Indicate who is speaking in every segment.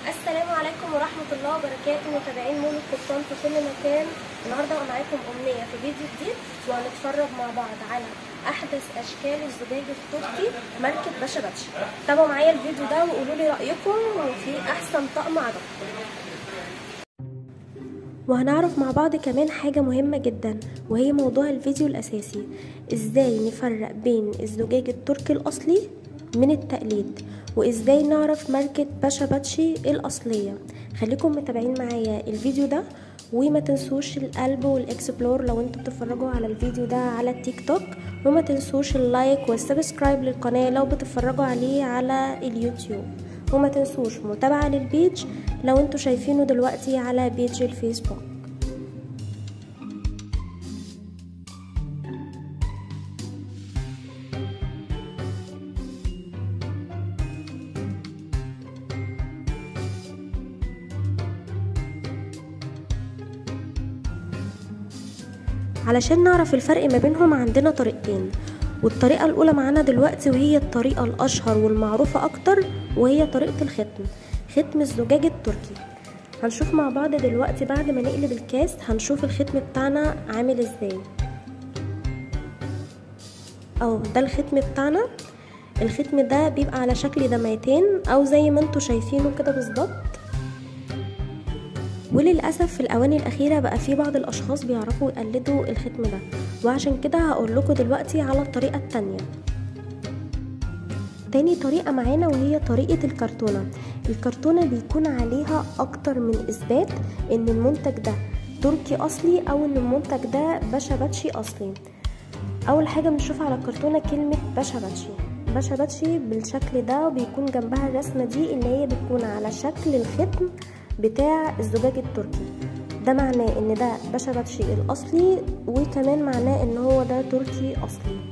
Speaker 1: السلام عليكم ورحمة الله وبركاته متابعين مول القبطان في كل مكان النهارده معاكم أمنية في فيديو جديد وهنتفرج مع بعض على أحدث أشكال الزجاج التركي ماركة باشا باتشا تابعوا معايا الفيديو ده وقولوا لي رأيكم وفي أحسن طقم عجبكم وهنعرف مع بعض كمان حاجة مهمة جدا وهي موضوع الفيديو الأساسي ازاي نفرق بين الزجاج التركي الأصلي من التقليد وازاي نعرف ماركة باشا باتشي الأصلية خليكم متابعين معايا الفيديو ده وما تنسوش القلب والاكسبلور لو انتوا بتتفرجوا على الفيديو ده على التيك توك وما تنسوش اللايك والسبسكرايب للقناة لو بتتفرجوا عليه على اليوتيوب وما تنسوش متابعة للبيج لو انتوا شايفينه دلوقتي على بيج الفيسبوك علشان نعرف الفرق ما بينهم عندنا طريقتين والطريقة الأولى معانا دلوقتي وهي الطريقة الأشهر والمعروفة أكتر وهي طريقة الختم ختم الزجاج التركي هنشوف مع بعض دلوقتي بعد ما نقلب الكاس هنشوف الختم بتاعنا عامل ازاي اهو ده الختم بتاعنا الختم ده بيبقى على شكل دمعتين او زي ما انتوا شايفينه كده بالظبط وللاسف في الاواني الاخيره بقى في بعض الاشخاص بيعرفوا يقلدوا الختم ده وعشان كده هقول لكم دلوقتي على الطريقه التانية تاني طريقة معانا وهي طريقة الكرتونة الكرتونة بيكون عليها أكتر من إثبات إن المنتج ده تركي أصلي أو إن المنتج ده باشا باتشي أصلي أول حاجة بنشوف على الكرتونة كلمة باشا باتشي باشا باتشي بالشكل ده وبيكون جنبها الرسمة دي اللي هي بتكون على شكل الختم بتاع الزجاج التركي ده معناه ان ده باشا باتشي الاصلي وكمان معناه ان هو ده تركي اصلي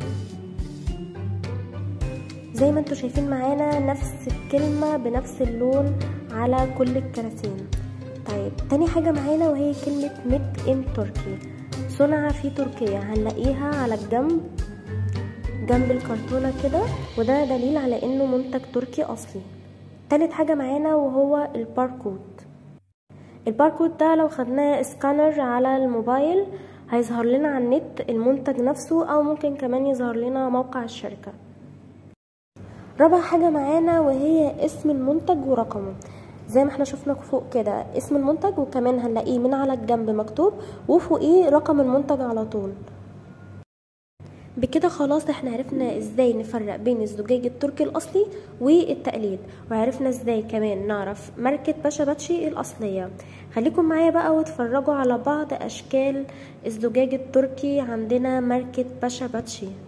Speaker 1: زي ما انتوا شايفين معانا نفس الكلمة بنفس اللون على كل الكراتين طيب تاني حاجة معانا وهي كلمة ميد ان تركي صنع في تركيا هنلاقيها على الجنب جنب الكرتونة كده وده دليل على انه منتج تركي اصلي تالت حاجة معانا وهو الباركود الباركود ده لو خدناه اسكانر على الموبايل هيظهر لنا على النت المنتج نفسه او ممكن كمان يظهر لنا موقع الشركة رابع حاجة معانا وهي اسم المنتج ورقمه زي ما احنا شفنا فوق كده اسم المنتج وكمان هنلاقيه من على الجنب مكتوب وفوقيه رقم المنتج على طول بكده خلاص احنا عرفنا ازاي نفرق بين الزجاج التركي الاصلي والتقليد وعرفنا ازاي كمان نعرف ماركة باشا باتشي الاصلية خليكم معايا بقى واتفرجوا على بعض اشكال الزجاج التركي عندنا ماركة باشا باتشي